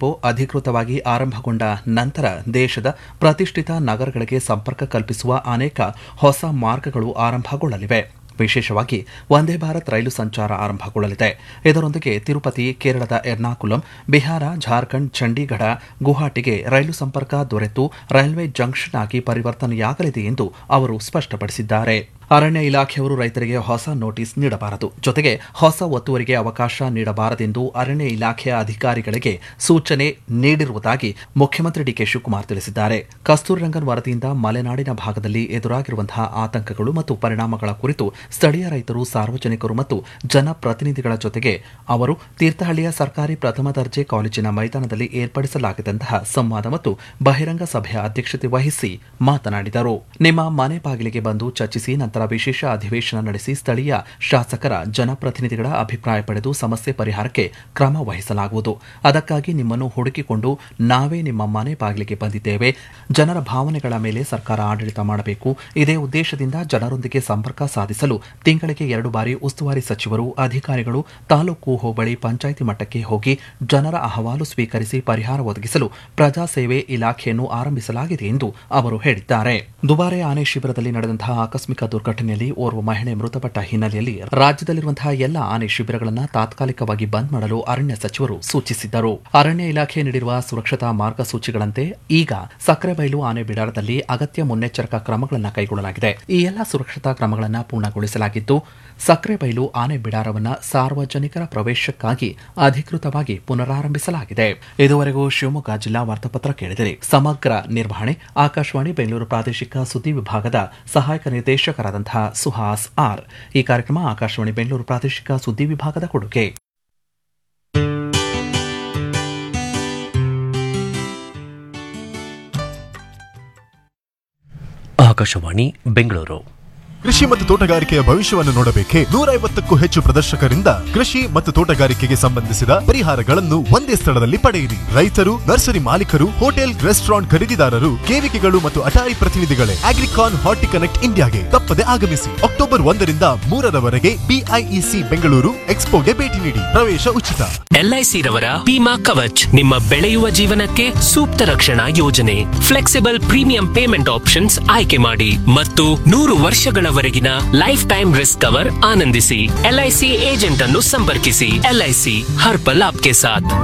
depot ಅಧಿಕೃತವಾಗಿ ಆರಂಭಗೊಂಡ ನಂತರ ದೇಶದ ಪ್ರತಿಷ್ಠಿತ ನಗರಗಳಿಗೆ ಸಂಪರ್ಕ ಕಲ್ಪಿಸುವ ಅನೇಕ ಹೊಸ ಮಾರ್ಗಗಳು ಆರಂಭಗೊಳ್ಳಲಿವೆ ವಿಶೇಷವಾಗಿ ವಂದೇ ಭಾರತ್ ರೈಲು ಸಂಚಾರ ಆರಂಭಗೊಳ್ಳಲಿದೆ ಇದರೊಂದಿಗೆ ತಿರುಪತಿ ಕೇರಳದ ಎರ್ನಾಕುಲಂ ಬಿಹಾರ ಜಾರ್ಖಂಡ್ ಚಂಡೀಗಢ ಗುವಾಹಟಿಗೆ ರೈಲು ಸಂಪರ್ಕ ದೊರೆತು ರೈಲ್ವೆ ಜಂಕ್ಷನ್ ಆಗಿ ಪರಿವರ್ತನೆಯಾಗಲಿದೆ ಎಂದು ಅವರು ಸ್ಪಷ್ಟಪಡಿಸಿದ್ದಾರೆ ಅರಣ್ಯ ಇಲಾಖೆಯವರು ರೈತರಿಗೆ ಹೊಸ ನೋಟಿಸ್ ನೀಡಬಾರದು ಜೊತೆಗೆ ಹೊಸ ಒತ್ತುವರಿಗೆ ಅವಕಾಶ ನೀಡಬಾರದೆಂದು ಅರಣ್ಯ ಇಲಾಖೆಯ ಅಧಿಕಾರಿಗಳಿಗೆ ಸೂಚನೆ ನೀಡಿರುವುದಾಗಿ ಮುಖ್ಯಮಂತ್ರಿ ಡಿಕೆ ಶಿವಕುಮಾರ್ ತಿಳಿಸಿದ್ದಾರೆ ಕಸ್ತೂರಿರಂಗನ್ ವರದಿಯಿಂದ ಮಲೆನಾಡಿನ ಭಾಗದಲ್ಲಿ ಎದುರಾಗಿರುವಂತಹ ಆತಂಕಗಳು ಮತ್ತು ಪರಿಣಾಮಗಳ ಕುರಿತು ಸ್ಥಳೀಯ ರೈತರು ಸಾರ್ವಜನಿಕರು ಮತ್ತು ಜನಪ್ರತಿನಿಧಿಗಳ ಜೊತೆಗೆ ಅವರು ತೀರ್ಥಹಳ್ಳಿಯ ಸರ್ಕಾರಿ ಪ್ರಥಮ ದರ್ಜೆ ಕಾಲೇಜಿನ ಮೈದಾನದಲ್ಲಿ ಏರ್ಪಡಿಸಲಾಗಿದ್ದಂತಹ ಸಂವಾದ ಮತ್ತು ಬಹಿರಂಗ ಸಭೆಯ ಅಧ್ಯಕ್ಷತೆ ವಹಿಸಿ ಮಾತನಾಡಿದರು ನಿಮ್ಮ ಮನೆ ಬಾಗಿಲಿಗೆ ಬಂದು ಚರ್ಚಿಸಿ ನಂತರ ವಿಶೇಷ ಅಧಿವೇಶನ ನಡೆಸಿ ಸ್ಥಳೀಯ ಶಾಸಕರ ಜನಪ್ರತಿನಿಧಿಗಳ ಅಭಿಪ್ರಾಯ ಪಡೆದು ಸಮಸ್ಯೆ ಪರಿಹಾರಕ್ಕೆ ಕ್ರಮ ವಹಿಸಲಾಗುವುದು ಅದಕ್ಕಾಗಿ ನಿಮ್ಮನ್ನು ಹುಡುಕಿಕೊಂಡು ನಾವೇ ನಿಮ್ಮ ಮನೆ ಬಾಗಿಲಿಗೆ ಬಂದಿದ್ದೇವೆ ಜನರ ಭಾವನೆಗಳ ಮೇಲೆ ಸರ್ಕಾರ ಆಡಳಿತ ಮಾಡಬೇಕು ಇದೇ ಉದ್ದೇಶದಿಂದ ಜನರೊಂದಿಗೆ ಸಂಪರ್ಕ ಸಾಧಿಸಲು ತಿಂಗಳಿಗೆ ಎರಡು ಬಾರಿ ಉಸ್ತುವಾರಿ ಸಚಿವರು ಅಧಿಕಾರಿಗಳು ತಾಲೂಕು ಹೋಬಳಿ ಪಂಚಾಯಿತಿ ಮಟ್ಟಕ್ಕೆ ಹೋಗಿ ಜನರ ಅಹವಾಲು ಸ್ವೀಕರಿಸಿ ಪರಿಹಾರ ಒದಗಿಸಲು ಪ್ರಜಾಸೇವೆ ಇಲಾಖೆಯನ್ನು ಆರಂಭಿಸಲಾಗಿದೆ ಎಂದು ಅವರು ಹೇಳಿದ್ದಾರೆ ದುಬಾರೆ ಆನೆ ಶಿಬಿರದಲ್ಲಿ ನಡೆದಂತಹ ಆಕಸ್ಮಿಕ ದುರ್ಘಟನೆಯಲ್ಲಿ ಓರ್ವ ಮಹಿಳೆ ಮೃತಪಟ್ಟ ಹಿನ್ನೆಲೆಯಲ್ಲಿ ರಾಜ್ಯದಲ್ಲಿರುವಂತಹ ಎಲ್ಲ ಆನೆ ಶಿಬಿರಗಳನ್ನು ತಾತ್ಕಾಲಿಕವಾಗಿ ಬಂದ್ ಮಾಡಲು ಅರಣ್ಯ ಸಚಿವರು ಸೂಚಿಸಿದ್ದರು ಅರಣ್ಯ ಇಲಾಖೆ ನೀಡಿರುವ ಸುರಕ್ಷತಾ ಮಾರ್ಗಸೂಚಿಗಳಂತೆ ಈಗ ಸಕ್ಕರೆಬೈಲು ಆನೆ ಬಿಡಾರದಲ್ಲಿ ಅಗತ್ಯ ಮುನ್ನೆಚ್ಚರಿಕಾ ಕ್ರಮಗಳನ್ನು ಕೈಗೊಳ್ಳಲಾಗಿದೆ ಈ ಎಲ್ಲ ಸುರಕ್ಷತಾ ಕ್ರಮಗಳನ್ನು ಪೂರ್ಣಗೊಳಿಸಲಾಗಿದ್ದು ಸಕ್ಕರೆಬೈಲು ಆನೆ ಬಿಡಾರವನ್ನ ಸಾರ್ವಜನಿಕರ ಪ್ರವೇಶಕ್ಕಾಗಿ ಅಧಿಕೃತವಾಗಿ ಪುನರಾರಂಭಿಸಲಾಗಿದೆ ಇದುವರೆಗೂ ಶಿವಮೊಗ್ಗ ಜಿಲ್ಲಾ ವಾರ್ತಾಪತ್ರ ಕೇಳಿದಿರಿ ಸಮಗ್ರ ನಿರ್ವಹಣೆ ಆಕಾಶವಾಣಿ ಬೆಂಗಳೂರು ಪ್ರಾದೇಶಿಕ ಸುದ್ದಿ ವಿಭಾಗದ ಸಹಾಯಕ ನಿರ್ದೇಶಕರಾದಂತಹ ಸುಹಾಸ್ ಆರ್ ಈ ಕಾರ್ಯಕ್ರಮ ಆಕಾಶವಾಣಿ ಬೆಂಗಳೂರು ಪ್ರಾದೇಶಿಕ ಸುದ್ದಿ ವಿಭಾಗದ ಕೊಡುಗೆ ಆಕಾಶವಾಣಿ ಬೆಂಗಳೂರು ಕೃಷಿ ಮತ್ತು ತೋಟಗಾರಿಕೆಯ ಭವಿಷ್ಯವನ್ನು ನೋಡಬೇಕೆ ನೂರ ಐವತ್ತಕ್ಕೂ ಹೆಚ್ಚು ಪ್ರದರ್ಶಕರಿಂದ ಕೃಷಿ ಮತ್ತು ತೋಟಗಾರಿಕೆಗೆ ಸಂಬಂಧಿಸಿದ ಪರಿಹಾರಗಳನ್ನು ಒಂದೇ ಸ್ಥಳದಲ್ಲಿ ಪಡೆಯಿರಿ ರೈತರು ನರ್ಸರಿ ಮಾಲೀಕರು ಹೋಟೆಲ್ ರೆಸ್ಟೋರೆಂಟ್ ಖರೀದಿದಾರರು ಕೇವಿಕೆಗಳು ಮತ್ತು ಅಟಾರಿ ಪ್ರತಿನಿಧಿಗಳೇ ಅಗ್ರಿಕಾನ್ ಹಾರ್ಟಿ ಕನೆಕ್ಟ್ ಇಂಡಿಯಾಗೆ ತಪ್ಪದೆ ಆಗಮಿಸಿ ಅಕ್ಟೋಬರ್ ಒಂದರಿಂದ ಮೂರರವರೆಗೆ ಬಿಐಇಸಿ ಬೆಂಗಳೂರು ಎಕ್ಸ್ಪೋಗೆ ಭೇಟಿ ನೀಡಿ ಪ್ರವೇಶ ಉಚಿತ ಎಲ್ಐಸಿ ರವರ ಬಿಮಾ ಕವಚ್ ನಿಮ್ಮ ಬೆಳೆಯುವ ಜೀವನಕ್ಕೆ ಸೂಕ್ತ ರಕ್ಷಣಾ ಯೋಜನೆ ಫ್ಲೆಕ್ಸಿಬಲ್ ಪ್ರೀಮಿಯಂ ಪೇಮೆಂಟ್ ಆಪ್ಷನ್ಸ್ ಆಯ್ಕೆ ಮಾಡಿ ಮತ್ತು ನೂರು ವರ್ಷಗಳವರೆಗಿನ ಲೈಫ್ ಟೈಮ್ ರಿಸ್ಕ್ ಕವರ್ ಆನಂದಿಸಿ ಎಲ್ಐಸಿ ಏಜೆಂಟ್ ಅನ್ನು ಸಂಪರ್ಕಿಸಿ ಎಲ್ಐಸಿ ಹರ್ ಪಲ್ ಆಪ್ಕೆ ಸಾಥ್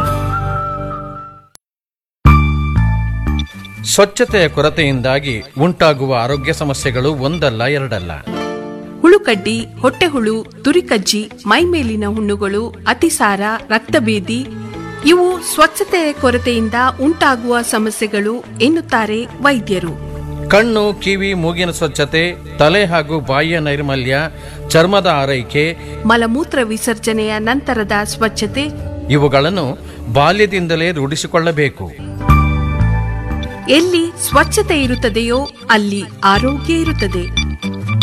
ಸ್ವಚ್ಛತೆಯ ಕೊರತೆಯಿಂದಾಗಿ ಉಂಟಾಗುವ ಆರೋಗ್ಯ ಸಮಸ್ಯೆಗಳು ಒಂದಲ್ಲ ಎರಡಲ್ಲ ಹುಳುಕಡ್ಡಿ ಹೊಟ್ಟೆಹುಳು ತುರಿಕಜ್ಜಿ ಮೈಮೇಲಿನ ಹುಣ್ಣುಗಳು ಅತಿಸಾರ ರಕ್ತಭೇದಿ ಇವು ಸ್ವಚ್ಛತೆಯ ಕೊರತೆಯಿಂದ ಉಂಟಾಗುವ ಸಮಸ್ಯೆಗಳು ಎನ್ನುತ್ತಾರೆ ವೈದ್ಯರು ಕಣ್ಣು ಕಿವಿ ಮೂಗಿನ ಸ್ವಚ್ಛತೆ ತಲೆ ಹಾಗೂ ಬಾಯಿಯ ನೈರ್ಮಲ್ಯ ಚರ್ಮದ ಆರೈಕೆ ಮಲಮೂತ್ರ ವಿಸರ್ಜನೆಯ ನಂತರದ ಸ್ವಚ್ಛತೆ ಇವುಗಳನ್ನು ಬಾಲ್ಯದಿಂದಲೇ ರೂಢಿಸಿಕೊಳ್ಳಬೇಕು ಎಲ್ಲಿ ಸ್ವಚ್ಛತೆ ಇರುತ್ತದೆಯೋ ಅಲ್ಲಿ ಆರೋಗ್ಯ ಇರುತ್ತದೆ